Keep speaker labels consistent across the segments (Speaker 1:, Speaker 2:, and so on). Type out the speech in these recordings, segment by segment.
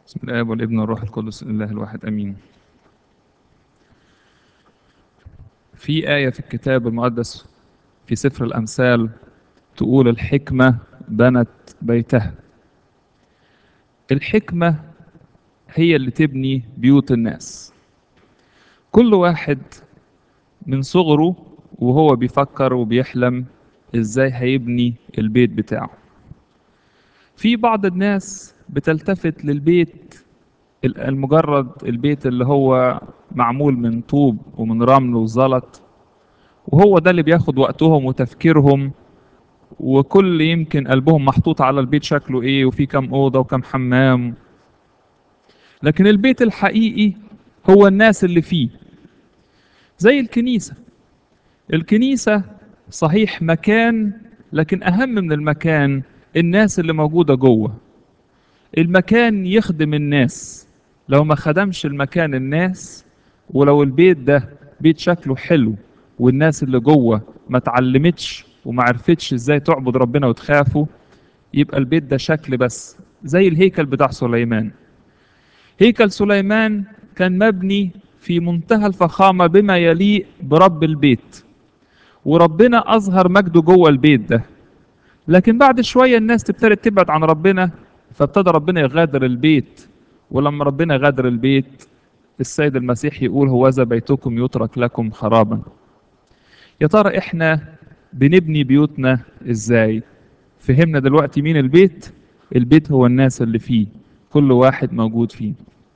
Speaker 1: بسم الآب والابن والروح القدس الله الواحد أمين في آية في الكتاب المقدس في سفر الأمثال تقول الحكمة بنت بيتها الحكمة هي اللي تبني بيوت الناس كل واحد من صغره وهو بيفكر وبيحلم ازاي هيبني البيت بتاعه في بعض الناس بتلتفت للبيت المجرد البيت اللي هو معمول من طوب ومن رمل وزلط وهو ده اللي بياخد وقتهم وتفكيرهم وكل يمكن قلبهم محطوط على البيت شكله ايه وفي كام اوضه وكام حمام لكن البيت الحقيقي هو الناس اللي فيه زي الكنيسه الكنيسه صحيح مكان لكن اهم من المكان الناس اللي موجوده جوه المكان يخدم الناس لو ما خدمش المكان الناس ولو البيت ده بيت شكله حلو والناس اللي جوه ما اتعلمتش وما عرفتش ازاي تعبد ربنا وتخافه يبقى البيت ده شكل بس زي الهيكل بتاع سليمان هيكل سليمان كان مبني في منتهى الفخامة بما يليق برب البيت وربنا أظهر مجده جوه البيت ده لكن بعد شوية الناس تبتدي تبعد عن ربنا فابتدى ربنا يغادر البيت ولما ربنا غادر البيت السيد المسيح يقول هوذا بيتكم يترك لكم خرابا يا ترى احنا بنبني بيوتنا ازاي فهمنا دلوقتي مين البيت البيت هو الناس اللي فيه كل واحد موجود فيه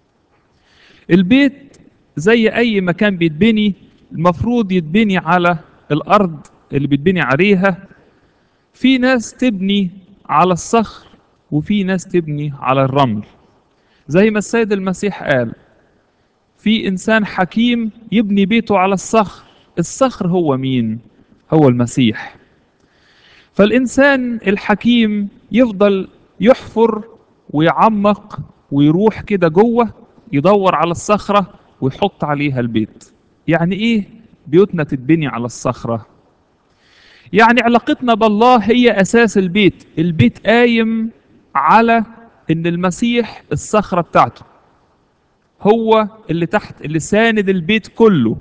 Speaker 1: البيت زي اي مكان بيتبني المفروض يتبني على الارض اللي بيتبني عليها في ناس تبني على الصخر وفي ناس تبني على الرمل زي ما السيد المسيح قال في انسان حكيم يبني بيته على الصخر الصخر هو مين هو المسيح فالانسان الحكيم يفضل يحفر ويعمق ويروح كده جوه يدور على الصخره ويحط عليها البيت يعني ايه بيوتنا تتبني على الصخره يعني علاقتنا بالله هي اساس البيت البيت قايم على ان المسيح الصخره بتاعته هو اللي تحت اللي ساند البيت كله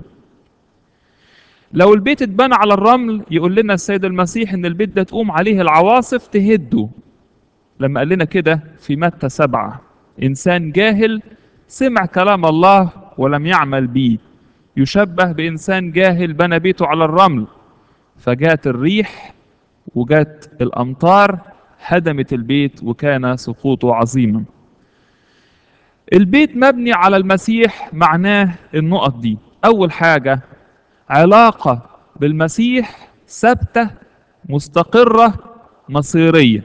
Speaker 1: لو البيت اتبنى على الرمل يقول لنا السيد المسيح ان البيت ده تقوم عليه العواصف تهده لما قال لنا كده في متى سبعة إنسان جاهل سمع كلام الله ولم يعمل به يشبه بإنسان جاهل بنى بيته على الرمل فجات الريح وجات الأمطار هدمت البيت وكان سقوطه عظيما البيت مبني على المسيح معناه النقط دي أول حاجة علاقة بالمسيح ثابتة مستقرة مصيرية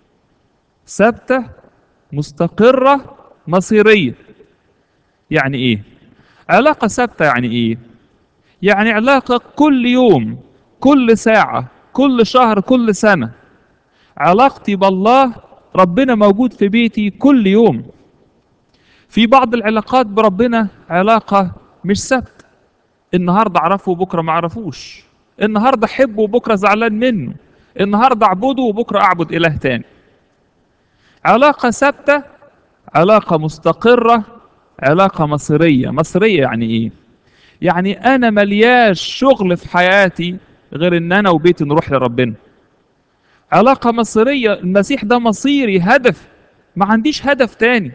Speaker 1: ثابتة مستقرة مصيرية يعني ايه علاقة ثابتة يعني ايه يعني علاقة كل يوم كل ساعة كل شهر كل سنة علاقتي بالله ربنا موجود في بيتي كل يوم في بعض العلاقات بربنا علاقة مش ثابتة النهاردة أعرفه وبكرة ما أعرفوش النهاردة أحبه وبكرة زعلان منه النهاردة أعبده وبكرة أعبد إله تاني علاقة ثابتة علاقة مستقرة علاقة مصيرية مصيرية يعني إيه؟ يعني أنا ملياش شغل في حياتي غير إن أنا وبيتي نروح لربنا علاقة مصيرية المسيح ده مصيري هدف ما عنديش هدف تاني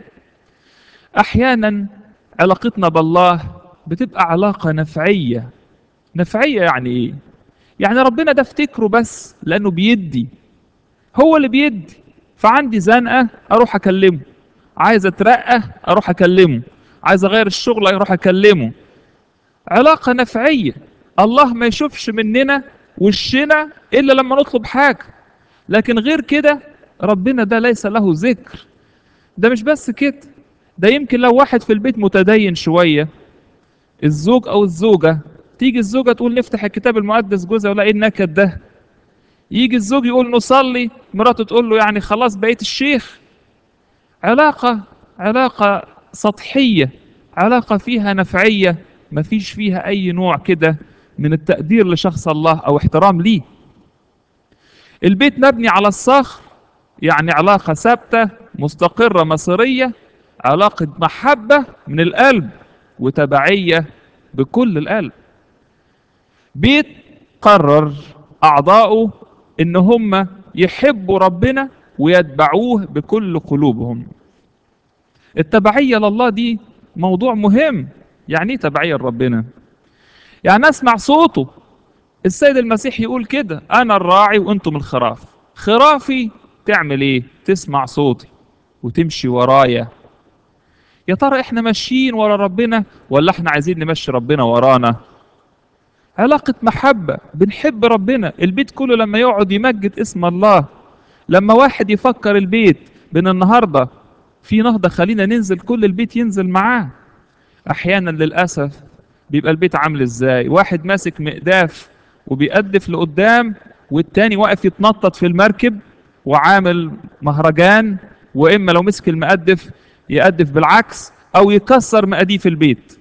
Speaker 1: أحيانا علاقتنا بالله بتبقى علاقة نفعية نفعية يعني إيه؟ يعني ربنا ده افتكره بس لأنه بيدي هو اللي بيدي فعندي زنقة أروح أكلمه عايز أترقى أروح أكلمه عايز أغير الشغل أروح أكلمه علاقة نفعية الله ما يشوفش مننا وشنا إلا لما نطلب حاجة لكن غير كده ربنا ده ليس له ذكر ده مش بس كده ده يمكن لو واحد في البيت متدين شوية الزوج أو الزوجة تيجي الزوجة تقول نفتح الكتاب المقدس جوزها ولا إيه النكد ده يجي الزوج يقول نصلي مراته تقول له يعني خلاص بقيت الشيخ علاقة علاقة سطحية علاقة فيها نفعية ما فيش فيها أي نوع كده من التقدير لشخص الله أو احترام ليه البيت مبني على الصخر يعني علاقة ثابتة مستقرة مصيرية علاقة محبة من القلب وتبعية بكل القلب بيت قرر أعضاؤه إن هم يحبوا ربنا ويتبعوه بكل قلوبهم التبعية لله دي موضوع مهم يعني ايه تبعية لربنا يعني اسمع صوته السيد المسيح يقول كده انا الراعي وانتم الخراف خرافي تعمل ايه تسمع صوتي وتمشي ورايا يا ترى احنا ماشيين ورا ربنا ولا احنا عايزين نمشي ربنا ورانا علاقة محبة بنحب ربنا البيت كله لما يقعد يمجد اسم الله لما واحد يفكر البيت بين النهاردة في نهضة خلينا ننزل كل البيت ينزل معاه احيانا للأسف بيبقى البيت عامل ازاي واحد ماسك مقداف وبيقدف لقدام والتاني واقف يتنطط في المركب وعامل مهرجان واما لو مسك المقدف يقدف بالعكس او يكسر مقاديف البيت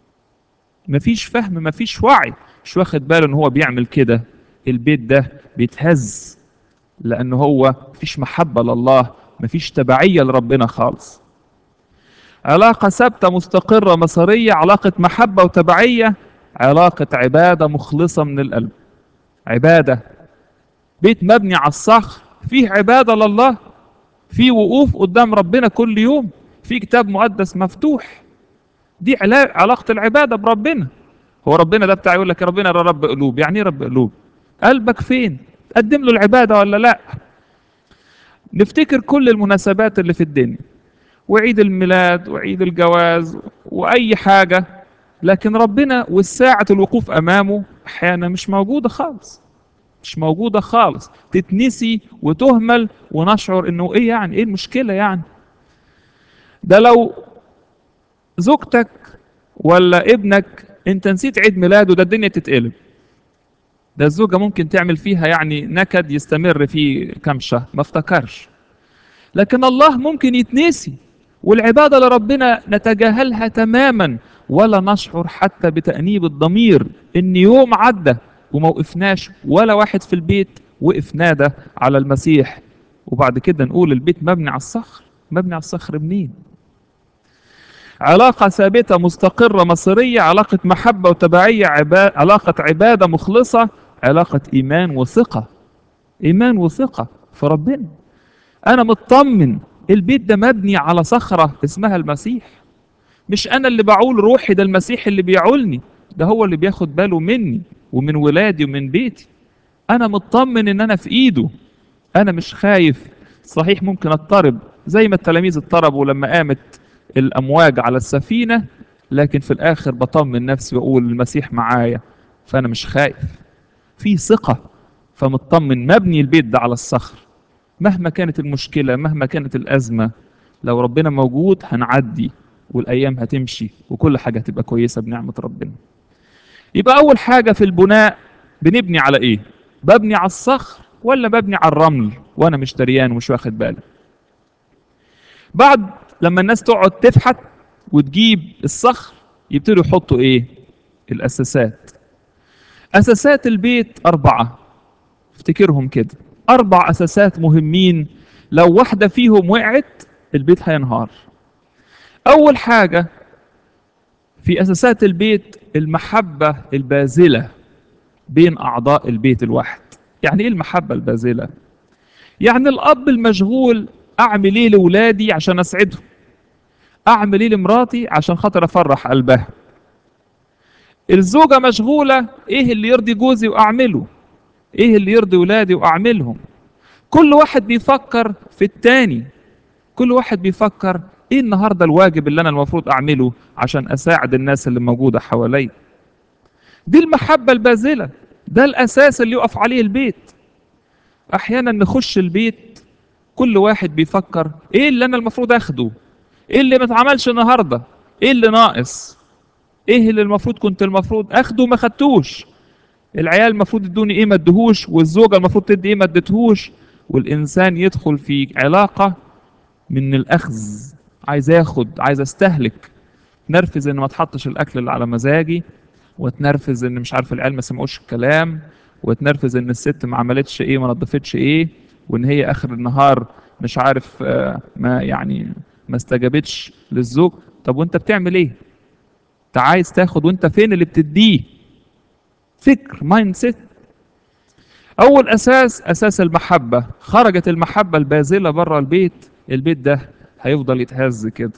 Speaker 1: مفيش فهم مفيش وعي مش واخد باله ان هو بيعمل كده البيت ده بيتهز لان هو مفيش محبة لله مفيش تبعية لربنا خالص علاقة ثابتة مستقرة مصيرية علاقة محبة وتبعية علاقة عبادة مخلصة من القلب عبادة بيت مبني على الصخر فيه عبادة لله في وقوف قدام ربنا كل يوم في كتاب مقدس مفتوح دي علا- علاقة العبادة بربنا هو ربنا ده بتاع يقول لك يا ربنا يا رب قلوب يعني ايه رب قلوب قلبك فين تقدم له العبادة ولا لا نفتكر كل المناسبات اللي في الدنيا وعيد الميلاد وعيد الجواز واي حاجة لكن ربنا والساعة الوقوف امامه احيانا مش موجودة خالص مش موجودة خالص تتنسي وتهمل ونشعر انه ايه يعني ايه المشكلة يعني ده لو زوجتك ولا ابنك انت نسيت عيد ميلاده ده الدنيا تتقلب ده الزوجة ممكن تعمل فيها يعني نكد يستمر فيه كام شهر ما افتكرش لكن الله ممكن يتنسي والعبادة لربنا نتجاهلها تماما ولا نشعر حتى بتأنيب الضمير ان يوم عدى وما وقفناش ولا واحد في البيت وقف نادى على المسيح وبعد كده نقول البيت مبني على الصخر مبني على الصخر منين علاقة ثابتة مستقرة مصيرية علاقة محبة وتبعية عبا... علاقة عبادة مخلصة علاقة إيمان وثقة إيمان وثقة في ربنا أنا مطمن البيت ده مبني على صخرة اسمها المسيح مش أنا اللي بعول روحي ده المسيح اللي بيعولني ده هو اللي بياخد باله مني ومن ولادي ومن بيتي أنا مطمن إن أنا في إيده أنا مش خايف صحيح ممكن أضطرب زي ما التلاميذ اضطربوا لما قامت الأمواج على السفينة لكن في الآخر بطمن نفسي وأقول المسيح معايا فأنا مش خايف في ثقة فمطمن مبني البيت ده على الصخر مهما كانت المشكلة مهما كانت الأزمة لو ربنا موجود هنعدي والأيام هتمشي وكل حاجة هتبقى كويسة بنعمة ربنا يبقى أول حاجة في البناء بنبني على إيه؟ ببني على الصخر ولا ببني على الرمل وأنا مش دريان ومش واخد بالي بعد لما الناس تقعد تفحت وتجيب الصخر يبتدوا يحطوا ايه الاساسات اساسات البيت اربعه افتكرهم كده اربع اساسات مهمين لو واحده فيهم وقعت البيت هينهار اول حاجه في اساسات البيت المحبه الباذله بين اعضاء البيت الواحد يعني ايه المحبه الباذله يعني الاب المشغول اعمل ايه لاولادي عشان اسعدهم اعمل ايه لمراتي عشان خاطر افرح قلبها الزوجه مشغوله ايه اللي يرضي جوزي واعمله ايه اللي يرضي ولادي واعملهم كل واحد بيفكر في التاني كل واحد بيفكر ايه النهارده الواجب اللي انا المفروض اعمله عشان اساعد الناس اللي موجوده حواليا دي المحبه الباذله ده الاساس اللي يقف عليه البيت احيانا نخش البيت كل واحد بيفكر ايه اللي انا المفروض اخده ايه اللي ما اتعملش النهارده ايه اللي ناقص ايه اللي المفروض كنت المفروض اخده ما خدتوش العيال المفروض يدوني ايه ما ادهوش والزوجه المفروض تدي ايه ما ادتهوش والانسان يدخل في علاقه من الاخذ عايز اخد عايز استهلك نرفز ان ما تحطش الاكل اللي على مزاجي وتنرفز ان مش عارف العيال ما سمعوش الكلام وتنرفز ان الست ما عملتش ايه ما نظفتش ايه وان هي اخر النهار مش عارف آه، ما يعني ما استجابتش للزوج طب وانت بتعمل ايه انت عايز تاخد وانت فين اللي بتديه فكر مايند سيت اول اساس اساس المحبه خرجت المحبه الباذله بره البيت البيت ده هيفضل يتهز كده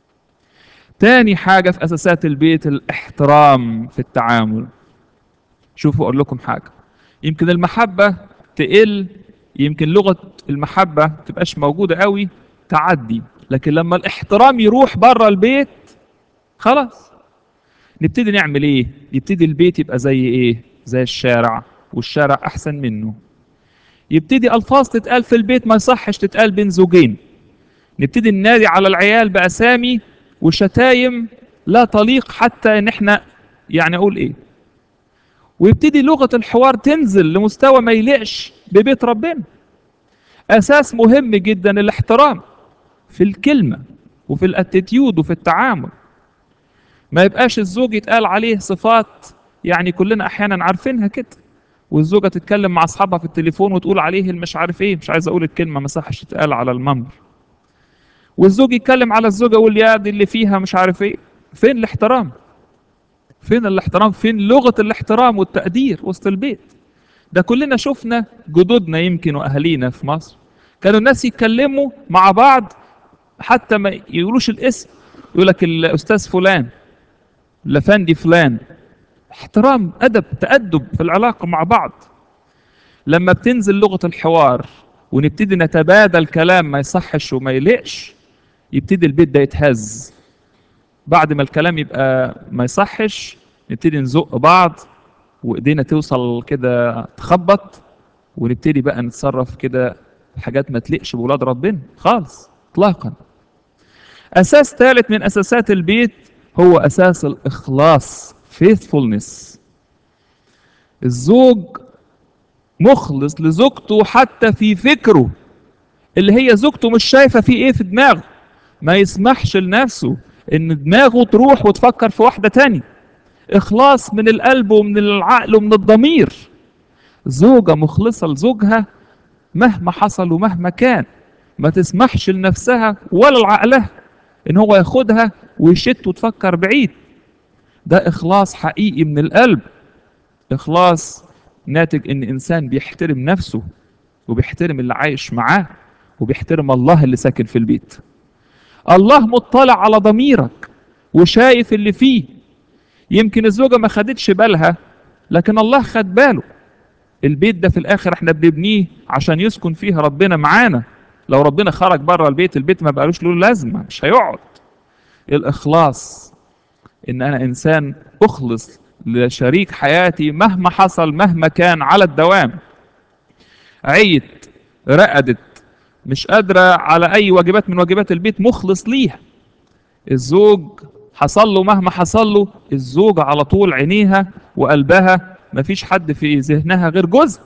Speaker 1: تاني حاجه في اساسات البيت الاحترام في التعامل شوفوا اقول لكم حاجه يمكن المحبه تقل يمكن لغه المحبه تبقاش موجوده قوي تعدي لكن لما الاحترام يروح بره البيت خلاص نبتدي نعمل ايه يبتدي البيت يبقى زي ايه زي الشارع والشارع احسن منه يبتدي الفاظ تتقال في البيت ما يصحش تتقال بين زوجين نبتدي ننادي على العيال باسامي وشتايم لا تليق حتى ان احنا يعني اقول ايه ويبتدي لغه الحوار تنزل لمستوى ما يليقش ببيت ربنا اساس مهم جدا الاحترام في الكلمه وفي الاتيتيود وفي التعامل ما يبقاش الزوج يتقال عليه صفات يعني كلنا احيانا عارفينها كده والزوجه تتكلم مع اصحابها في التليفون وتقول عليه المش عارف ايه مش عايز اقول الكلمه ما صحش تتقال على المنبر والزوج يتكلم على الزوجه يقول يا دي اللي فيها مش عارف ايه فين الاحترام فين الاحترام فين لغه الاحترام والتقدير وسط البيت ده كلنا شفنا جدودنا يمكن واهالينا في مصر كانوا الناس يتكلموا مع بعض حتى ما يقولوش الاسم يقول لك الاستاذ فلان الافندي فلان احترام ادب تادب في العلاقه مع بعض لما بتنزل لغه الحوار ونبتدي نتبادل كلام ما يصحش وما يليقش يبتدي البيت ده يتهز بعد ما الكلام يبقى ما يصحش نبتدي نزق بعض وايدينا توصل كده تخبط ونبتدي بقى نتصرف كده حاجات ما تليقش بولاد ربنا خالص اطلاقا اساس ثالث من اساسات البيت هو اساس الاخلاص faithfulness الزوج مخلص لزوجته حتى في فكره اللي هي زوجته مش شايفه فيه ايه في دماغه ما يسمحش لنفسه ان دماغه تروح وتفكر في واحده تاني اخلاص من القلب ومن العقل ومن الضمير زوجه مخلصه لزوجها مهما حصل ومهما كان ما تسمحش لنفسها ولا لعقلها ان هو ياخدها ويشت وتفكر بعيد ده اخلاص حقيقي من القلب اخلاص ناتج ان انسان بيحترم نفسه وبيحترم اللي عايش معاه وبيحترم الله اللي ساكن في البيت الله مطلع على ضميرك وشايف اللي فيه يمكن الزوجه ما خدتش بالها لكن الله خد باله البيت ده في الاخر احنا بنبنيه عشان يسكن فيه ربنا معانا لو ربنا خرج بره البيت البيت ما بقالوش له لازمه مش هيقعد الاخلاص ان انا انسان اخلص لشريك حياتي مهما حصل مهما كان على الدوام عيت رقدت مش قادرة على أي واجبات من واجبات البيت مخلص ليها الزوج حصل له مهما حصل له الزوج على طول عينيها وقلبها مفيش حد في ذهنها غير جزء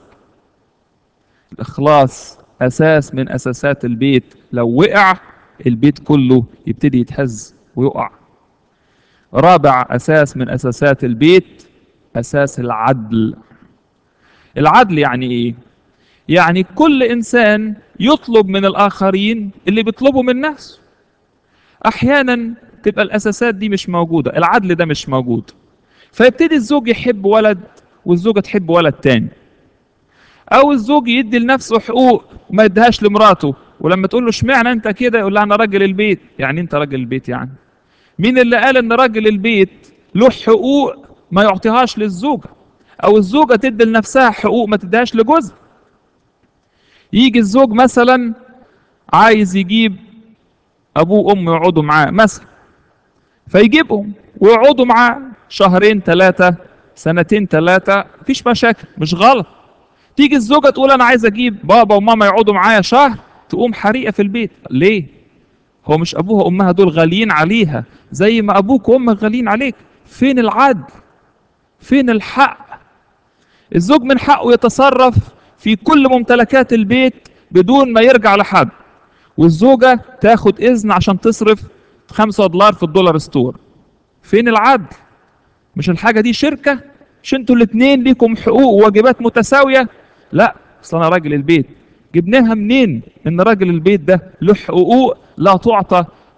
Speaker 1: الإخلاص أساس من أساسات البيت لو وقع البيت كله يبتدي يتهز ويقع رابع أساس من أساسات البيت أساس العدل العدل يعني إيه؟ يعني كل إنسان يطلب من الآخرين اللي بيطلبوا من نفسه أحيانا تبقى الأساسات دي مش موجودة العدل ده مش موجود فيبتدي الزوج يحب ولد والزوجة تحب ولد تاني أو الزوج يدي لنفسه حقوق وما يديهاش لمراته ولما تقول له اشمعنى أنت كده يقول لها أنا راجل البيت يعني أنت راجل البيت يعني مين اللي قال ان راجل البيت له حقوق ما يعطيهاش للزوجه او الزوجه تدي لنفسها حقوق ما تديهاش لجوزها يجي الزوج مثلا عايز يجيب ابوه وامه يقعدوا معاه مثلا فيجيبهم ويقعدوا معاه شهرين ثلاثه سنتين ثلاثه مفيش مشاكل مش غلط تيجي الزوجه تقول انا عايز اجيب بابا وماما يقعدوا معايا شهر تقوم حريقه في البيت ليه هو مش ابوها وامها دول غاليين عليها زي ما ابوك وامك غاليين عليك فين العدل فين الحق الزوج من حقه يتصرف في كل ممتلكات البيت بدون ما يرجع لحد والزوجة تاخد إذن عشان تصرف خمسة دولار في الدولار ستور فين العدل مش الحاجة دي شركة مش انتوا الاتنين ليكم حقوق وواجبات متساوية لا اصل انا راجل البيت جبناها منين ان راجل البيت ده له حقوق لا تعطى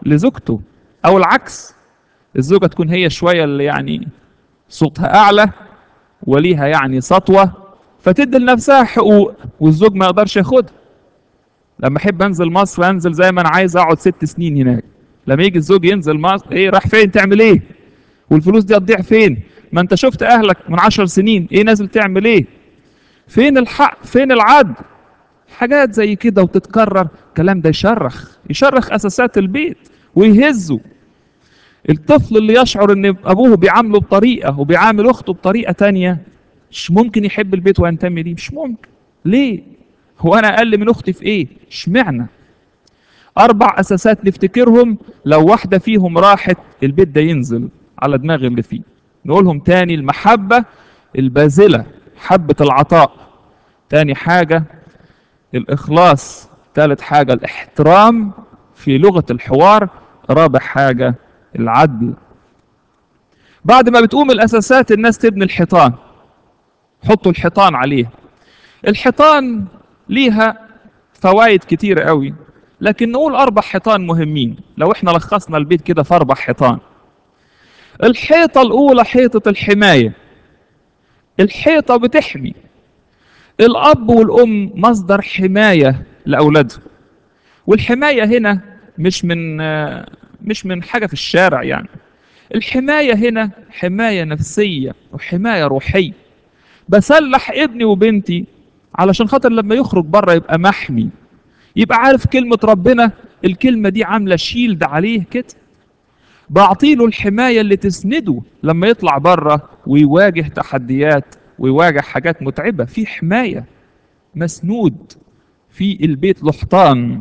Speaker 1: لزوجته او العكس الزوجة تكون هي شوية اللي يعني صوتها اعلى وليها يعني سطوة فتدي لنفسها حقوق والزوج ما يقدرش ياخدها لما احب انزل مصر انزل زي ما انا عايز اقعد ست سنين هناك لما يجي الزوج ينزل مصر ايه راح فين تعمل ايه والفلوس دي هتضيع فين ما انت شفت اهلك من عشر سنين ايه نازل تعمل ايه فين الحق فين العدل حاجات زي كده وتتكرر الكلام ده يشرخ يشرخ اساسات البيت ويهزه الطفل اللي يشعر ان ابوه بيعامله بطريقه وبيعامل اخته بطريقه تانية مش ممكن يحب البيت وينتمي ليه مش ممكن ليه هو انا اقل من اختي في ايه اشمعنى اربع اساسات نفتكرهم لو واحده فيهم راحت البيت ده ينزل على دماغ اللي فيه نقولهم تاني المحبه الباذله حبه العطاء تاني حاجه الاخلاص ثالث حاجه الاحترام في لغه الحوار رابع حاجه العدل بعد ما بتقوم الاساسات الناس تبني الحيطان حطوا الحيطان عليه الحيطان ليها فوائد كتيرة قوي لكن نقول أربع حيطان مهمين لو احنا لخصنا البيت كده في أربع حيطان الحيطة الأولى حيطة الحماية الحيطة بتحمي الأب والأم مصدر حماية لأولادهم والحماية هنا مش من مش من حاجة في الشارع يعني الحماية هنا حماية نفسية وحماية روحية بسلح ابني وبنتي علشان خاطر لما يخرج بره يبقى محمي يبقى عارف كلمة ربنا الكلمة دي عاملة شيلد عليه كده بعطيله الحماية اللي تسنده لما يطلع بره ويواجه تحديات ويواجه حاجات متعبة في حماية مسنود في البيت لحطان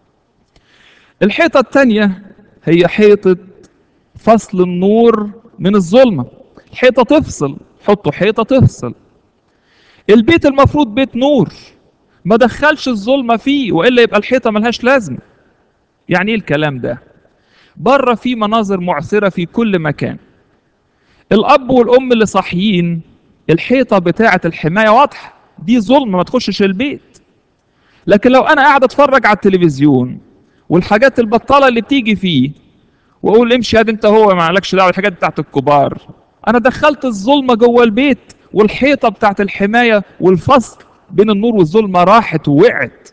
Speaker 1: الحيطة التانية هي حيطة فصل النور من الظلمة الحيطة تفصل حطوا حيطة تفصل البيت المفروض بيت نور ما دخلش الظلمة فيه وإلا يبقى الحيطة ملهاش لازمة يعني ايه الكلام ده بره في مناظر معثرة في كل مكان الأب والأم اللي صاحيين الحيطة بتاعة الحماية واضحة دي ظلمة ما تخشش البيت لكن لو أنا قاعد أتفرج على التلفزيون والحاجات البطالة اللي بتيجي فيه وأقول امشي هاد أنت هو ما عليكش دعوة الحاجات بتاعت الكبار أنا دخلت الظلمة جوه البيت والحيطة بتاعت الحماية والفصل بين النور والظلمة راحت ووقعت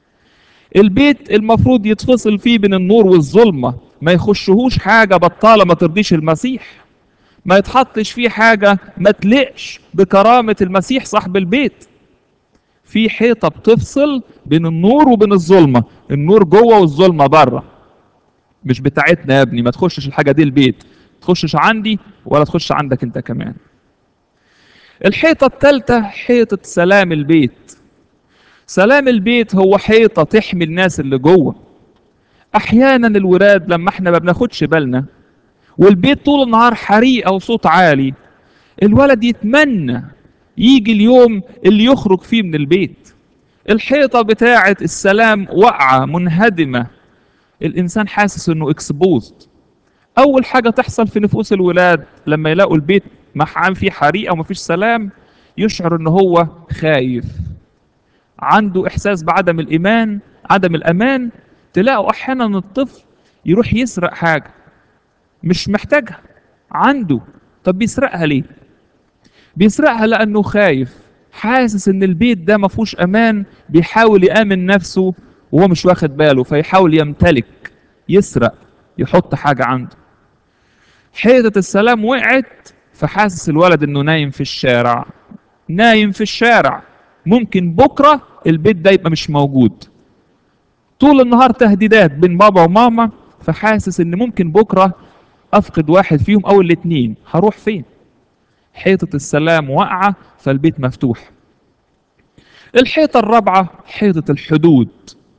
Speaker 1: البيت المفروض يتفصل فيه بين النور والظلمة ما يخشهوش حاجة بطالة ما ترضيش المسيح ما يتحطش فيه حاجة ما تلقش بكرامة المسيح صاحب البيت في حيطة بتفصل بين النور وبين الظلمة النور جوه والظلمة بره مش بتاعتنا يا ابني ما تخشش الحاجة دي البيت تخشش عندي ولا تخش عندك انت كمان الحيطة الثالثة حيطة سلام البيت سلام البيت هو حيطة تحمي الناس اللي جوه أحيانا الولاد لما احنا ما بناخدش بالنا والبيت طول النهار حريقة وصوت عالي الولد يتمنى يجي اليوم اللي يخرج فيه من البيت الحيطة بتاعة السلام واقعة منهدمة الإنسان حاسس إنه اكسبوزد أول حاجة تحصل في نفوس الولاد لما يلاقوا البيت محعام فيه حريقة ومفيش سلام يشعر إن هو خايف عنده إحساس بعدم الإيمان عدم الأمان تلاقوا أحيانا الطفل يروح يسرق حاجة مش محتاجها عنده طب بيسرقها ليه بيسرقها لأنه خايف حاسس إن البيت ده ما فيهوش أمان بيحاول يأمن نفسه وهو مش واخد باله فيحاول يمتلك يسرق يحط حاجة عنده حيطة السلام وقعت فحاسس الولد انه نايم في الشارع نايم في الشارع ممكن بكرة البيت ده يبقى مش موجود طول النهار تهديدات بين بابا وماما فحاسس ان ممكن بكرة افقد واحد فيهم او الاتنين هروح فين حيطة السلام واقعة فالبيت مفتوح الحيطة الرابعة حيطة الحدود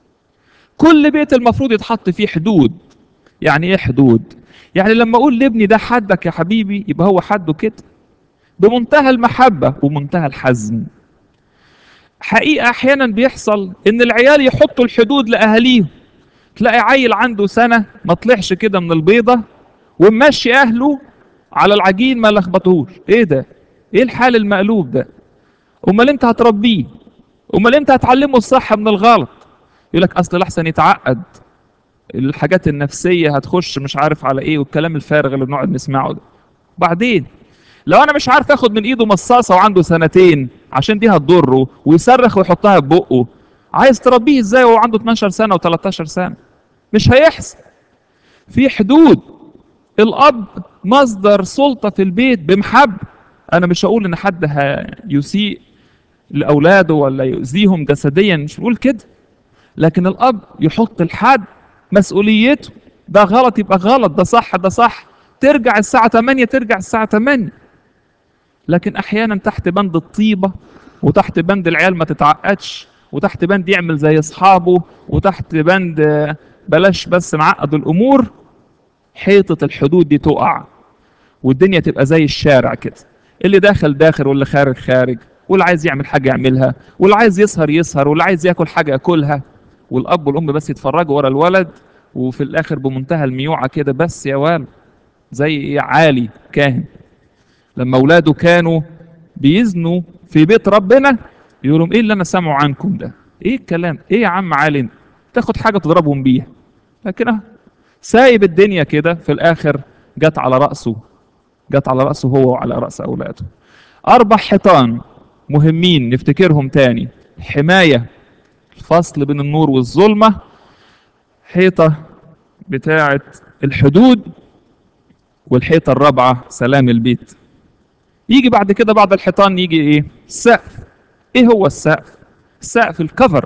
Speaker 1: كل بيت المفروض يتحط فيه حدود يعني ايه حدود يعني لما اقول لابني ده حدك يا حبيبي يبقى هو حده كده بمنتهى المحبة ومنتهى الحزم حقيقة احيانا بيحصل ان العيال يحطوا الحدود لاهاليهم تلاقي عيل عنده سنة ما طلعش كده من البيضة وماشي اهله على العجين ما لخبطوش ايه ده ايه الحال المقلوب ده امال انت هتربيه امال انت هتعلمه الصح من الغلط يقول لك اصل الاحسن يتعقد الحاجات النفسية هتخش مش عارف على ايه والكلام الفارغ اللي بنقعد نسمعه ده بعدين لو انا مش عارف اخد من ايده مصاصة وعنده سنتين عشان دي هتضره ويصرخ ويحطها ببقه عايز تربيه ازاي وهو عنده 12 سنة و13 سنة مش هيحصل في حدود الاب مصدر سلطة في البيت بمحب انا مش هقول ان حد هيسيء لاولاده ولا يؤذيهم جسديا مش بقول كده لكن الاب يحط الحد مسؤوليته ده غلط يبقى غلط ده صح ده صح ترجع الساعة 8 ترجع الساعة 8 لكن احيانا تحت بند الطيبة وتحت بند العيال ما تتعقدش وتحت بند يعمل زي اصحابه وتحت بند آه، بلاش بس نعقد الامور حيطة الحدود دي تقع والدنيا تبقى زي الشارع كده اللي داخل داخل واللي خارج خارج واللي عايز يعمل حاجة يعملها واللي عايز يسهر يسهر واللي عايز ياكل حاجة ياكلها والأب والأم بس يتفرجوا ورا الولد وفي الآخر بمنتهى الميوعة كده بس يا والد زي إيه عالي كاهن لما أولاده كانوا بيزنوا في بيت ربنا يقولوا إيه اللي أنا سامعه عنكم ده إيه الكلام إيه يا عم عالي انت؟ تاخد حاجة تضربهم بيها لكن أهو سايب الدنيا كده في الآخر جت على رأسه جت على رأسه هو وعلى رأس أولاده أربع حيطان مهمين نفتكرهم تاني حماية الفصل بين النور والظلمة حيطة بتاعة الحدود والحيطة الرابعة سلام البيت يجي بعد كده بعد الحيطان يجي ايه السقف ايه هو السقف السقف الكفر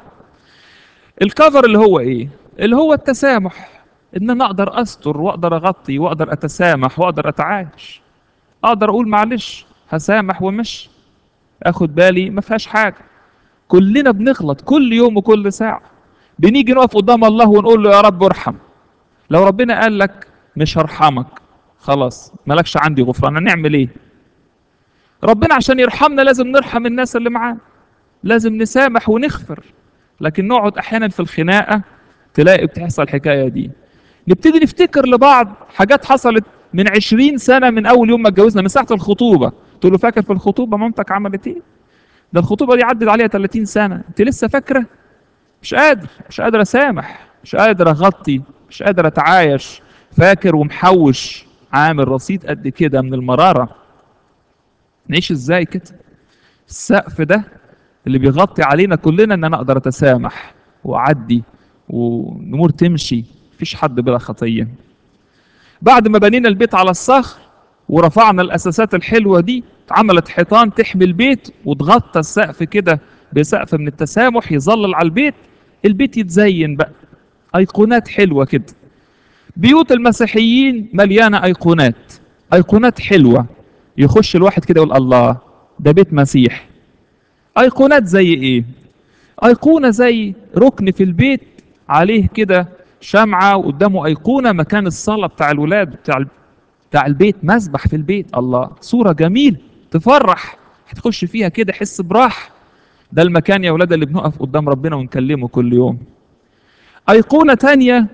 Speaker 1: الكفر اللي هو ايه اللي هو التسامح ان انا اقدر استر واقدر اغطي واقدر اتسامح واقدر اتعايش اقدر اقول معلش هسامح ومش اخد بالي ما فيهاش حاجه كلنا بنغلط كل يوم وكل ساعه بنيجي نقف قدام الله ونقول له يا رب ارحم لو ربنا قال لك مش هرحمك خلاص مالكش عندي غفران هنعمل ايه ربنا عشان يرحمنا لازم نرحم الناس اللي معانا لازم نسامح ونغفر لكن نقعد احيانا في الخناقه تلاقي بتحصل الحكايه دي نبتدي نفتكر لبعض حاجات حصلت من عشرين سنة من أول يوم ما اتجوزنا من ساعة الخطوبة تقول له فاكر في الخطوبة مامتك عملت إيه؟ ده الخطوبة دي عدت عليها 30 سنة أنت لسه فاكرة؟ مش قادر مش قادر أسامح مش قادر أغطي مش قادر أتعايش فاكر ومحوش عامل رصيد قد كده من المرارة نعيش إزاي كده؟ السقف ده اللي بيغطي علينا كلنا إن أنا أقدر أتسامح وأعدي والأمور تمشي مفيش حد بلا خطيه بعد ما بنينا البيت على الصخر ورفعنا الاساسات الحلوه دي اتعملت حيطان تحمي البيت وتغطى السقف كده بسقف من التسامح يظلل على البيت البيت يتزين بقى ايقونات حلوه كده بيوت المسيحيين مليانه ايقونات ايقونات حلوه يخش الواحد كده يقول الله ده بيت مسيح ايقونات زي ايه ايقونه زي ركن في البيت عليه كده شمعة وقدامه أيقونة مكان الصلاة بتاع الولاد بتاع بتاع البيت مسبح في البيت الله صورة جميلة تفرح هتخش فيها كده حس براحة ده المكان يا ولاد اللي بنقف قدام ربنا ونكلمه كل يوم أيقونة تانية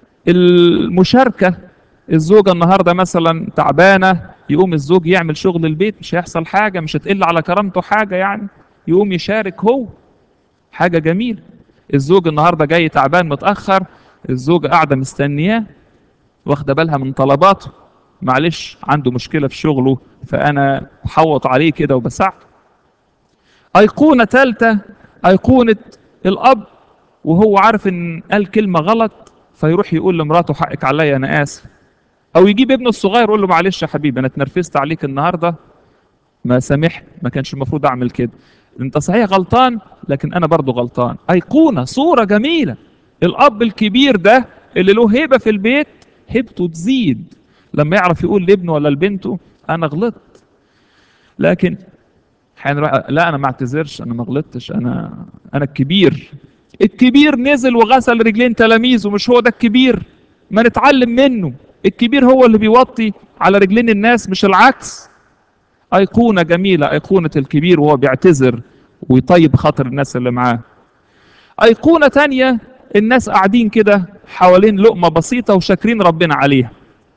Speaker 1: المشاركة الزوجة النهاردة مثلا تعبانة يقوم الزوج يعمل شغل البيت مش هيحصل حاجة مش هتقل على كرامته حاجة يعني يقوم يشارك هو حاجة جميلة الزوج النهاردة جاي تعبان متأخر الزوجة قاعدة مستنياه واخدة بالها من طلباته معلش عنده مشكلة في شغله فأنا بحوط عليه كده وبساعده أيقونة ثالثة أيقونة الأب وهو عارف إن قال كلمة غلط فيروح يقول لمراته حقك عليا أنا آسف أو يجيب ابنه الصغير يقول له معلش يا حبيبي أنا اتنرفزت عليك النهاردة ما سامحت ما كانش المفروض أعمل كده أنت صحيح غلطان لكن أنا برضو غلطان أيقونة صورة جميلة الاب الكبير ده اللي له هيبه في البيت هيبته تزيد لما يعرف يقول لابنه ولا لبنته انا غلطت لكن حين لا انا ما اعتذرش انا ما غلطتش انا انا الكبير الكبير نزل وغسل رجلين تلاميذه مش هو ده الكبير ما نتعلم منه الكبير هو اللي بيوطي على رجلين الناس مش العكس ايقونه جميله ايقونه الكبير وهو بيعتذر ويطيب خاطر الناس اللي معاه ايقونه تانية الناس قاعدين كده حوالين لقمة بسيطة وشاكرين ربنا عليها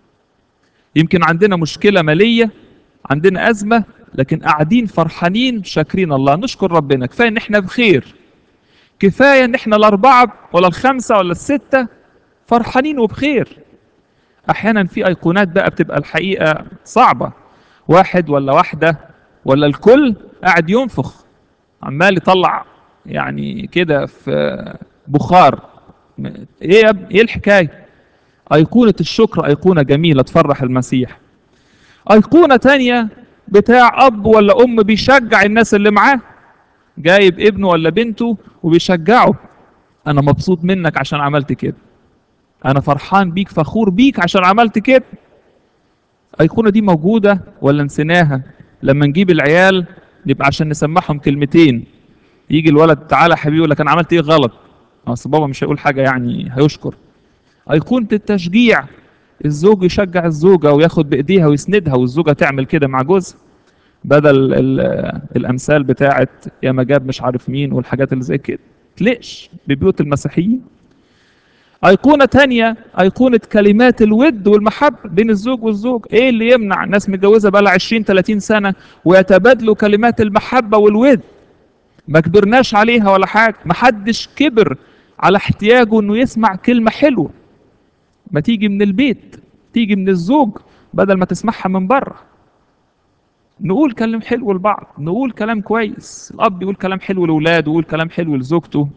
Speaker 1: يمكن عندنا مشكلة مالية عندنا أزمة لكن قاعدين فرحانين شاكرين الله نشكر ربنا كفاية ان احنا بخير كفاية ان احنا الأربعة ولا الخمسة ولا الستة فرحانين وبخير احيانا في ايقونات بقى بتبقى الحقيقه صعبه واحد ولا واحده ولا الكل قاعد ينفخ عمال يطلع يعني كده في بخار ايه يا ابني ايه الحكايه ايقونه الشكر ايقونه جميله تفرح المسيح ايقونه تانية بتاع اب ولا ام بيشجع الناس اللي معاه جايب ابنه ولا بنته وبيشجعه انا مبسوط منك عشان عملت كده انا فرحان بيك فخور بيك عشان عملت كده ايقونه دي موجوده ولا نسيناها لما نجيب العيال يبقى عشان نسمعهم كلمتين يجي الولد تعالى يا حبيبي يقول لك انا عملت ايه غلط اصل بابا مش هيقول حاجه يعني هيشكر ايقونه التشجيع الزوج يشجع الزوجه وياخد بايديها ويسندها والزوجه تعمل كده مع جوزها بدل ال- الامثال بتاعت يا ما جاب مش عارف مين والحاجات اللي زي كده تلقش ببيوت المسيحيين أيقونة تانية أيقونة كلمات الود والمحبة بين الزوج والزوج إيه اللي يمنع الناس متجوزة بقى 20 30 سنة ويتبادلوا كلمات المحبة والود ما كبرناش عليها ولا حاجة ما حدش كبر على احتياجه انه يسمع كلمة حلوة ما تيجي من البيت تيجي من الزوج بدل ما تسمعها من بره نقول كلام حلو لبعض نقول كلام كويس الاب يقول كلام حلو لاولاده ويقول كلام حلو لزوجته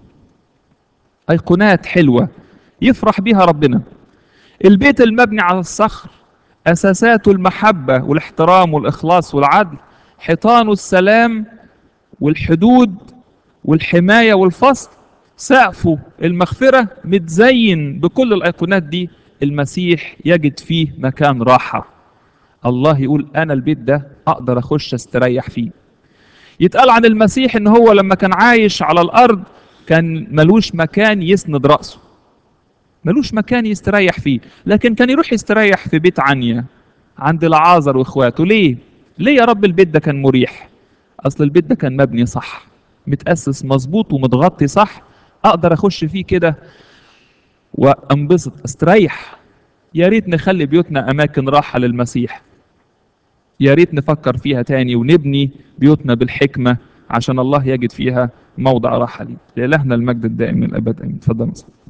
Speaker 1: ايقونات حلوه يفرح بيها ربنا البيت المبني على الصخر اساساته المحبه والاحترام والاخلاص والعدل حيطانه السلام والحدود والحمايه والفصل سقفه المغفره متزين بكل الايقونات دي المسيح يجد فيه مكان راحه الله يقول انا البيت ده اقدر اخش استريح فيه يتقال عن المسيح ان هو لما كان عايش على الارض كان ملوش مكان يسند راسه ملوش مكان يستريح فيه لكن كان يروح يستريح في بيت عنيا عند العازر واخواته ليه ليه يا رب البيت ده كان مريح اصل البيت ده كان مبني صح متاسس مظبوط ومتغطي صح اقدر اخش فيه كده وانبسط استريح يا ريت نخلي بيوتنا اماكن راحه للمسيح يا ريت نفكر فيها تاني ونبني بيوتنا بالحكمه عشان الله يجد فيها موضع راحه ليه لالهنا المجد الدائم من الابد امين اتفضل يا مصطفى.